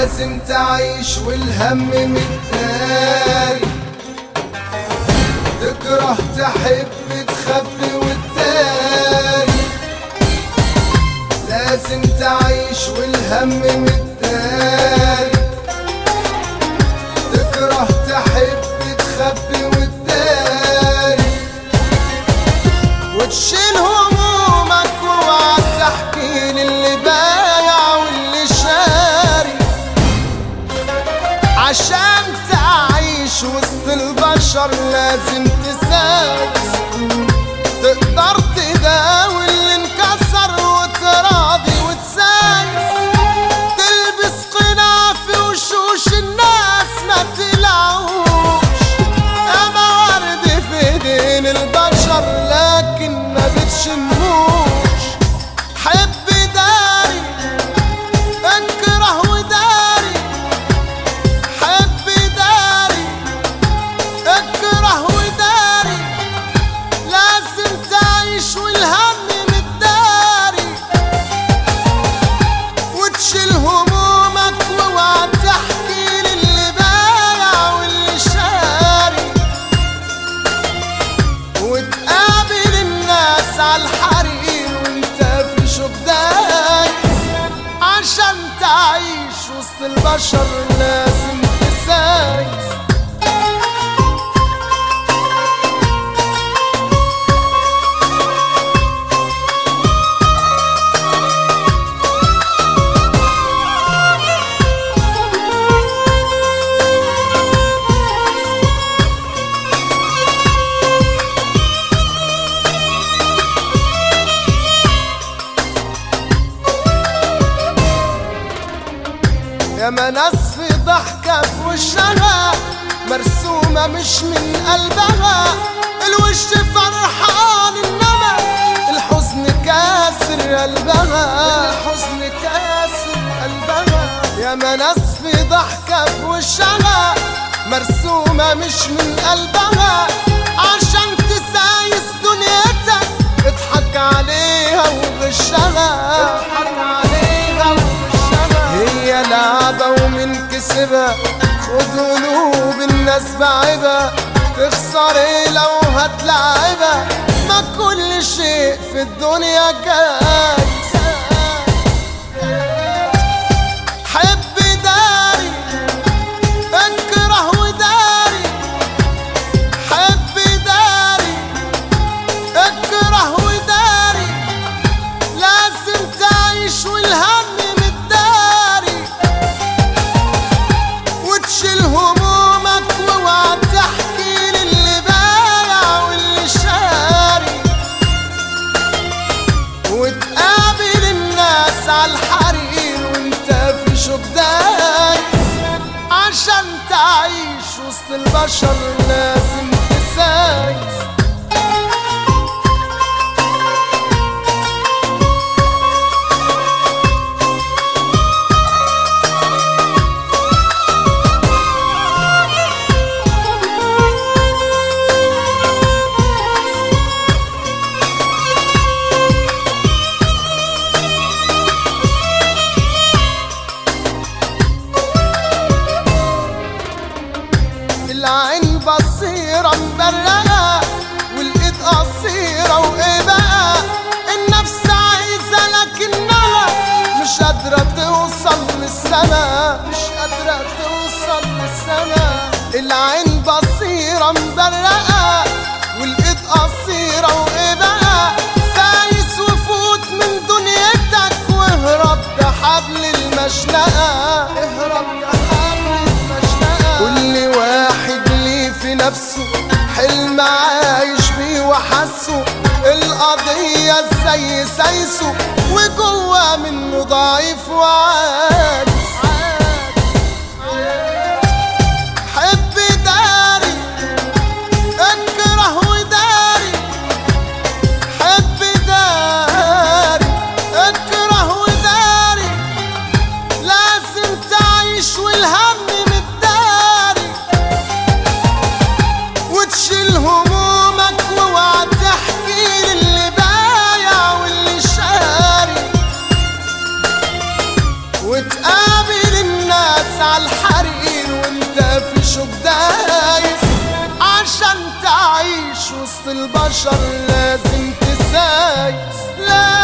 لازم تعيش والهم متداري تكره تحب تخبي وتداري لازم تعيش والهم متداري تكره تحب تخبي وتداري وتشيل همومك واوعى تحكي للي بايع واللي شاري عشان تعيش وسط البشر لازم تسايس تقدر تداوي اللي انكسر وتراضي وتسايس تلبس قناع في وشوش الناس ما تلعوش اما ورد في ايدين البشر لكن ما بتشموش حب داري اكره وداري حب داري اكره وداري لازم تعيش والهم متداري وتشيل همومك واوعى تحكي للي بايع واللي شاري وتقابل الناس على الحرير وانت في شوك دايس عشان تعيش وسط البشر لازم تسايس يا ما ناس في ضحكة في وشها مرسومة مش من قلبها الوش فرحان انما الحزن كاسر قلبها الحزن كاسر قلبها يا ما ناس في ضحكة في وشها مرسومة مش من قلبها عشان تسايس دنيتك اضحك عليها وغشها اضحك عليها وغشها هي لعبة ومن كسبها خد قلوب الناس بعبها تخسر ايه لو هتلعبها ما كل شيء في الدنيا جايز حب داري اكره وداري حب داري اكره وداري لازم تعيش والهم متداري وتشيل همومك واوعى تحكي للي بايع واللي شاري وتقابل الناس على الحرير وانت في شوك دايس عشان تعيش وسط البشر لازم تسايس العين بصيرة مبرقة والإيد قصيرة وإيه بقى النفس عايزة لكنها مش قادرة توصل للسما مش قادرة توصل للسما العين بصيرة مبرقة والإيد قصيرة وإيه بقى سايس وفوت من دنيتك واهرب بحبل المشنقة اهرب بحبل المشنقة كل واحد ليه في نفسه حلم عايش بيه وحسه القضية ازاي سايسه وجوه منه ضعيف وعاجز حب داري اكره وداري حب داري اكره وداري لازم تعيش والهم متداري وتشيل همومك واوعى تحكي للي بايع واللي شاري وتقابل الناس وسط البشر لازم تسايس لا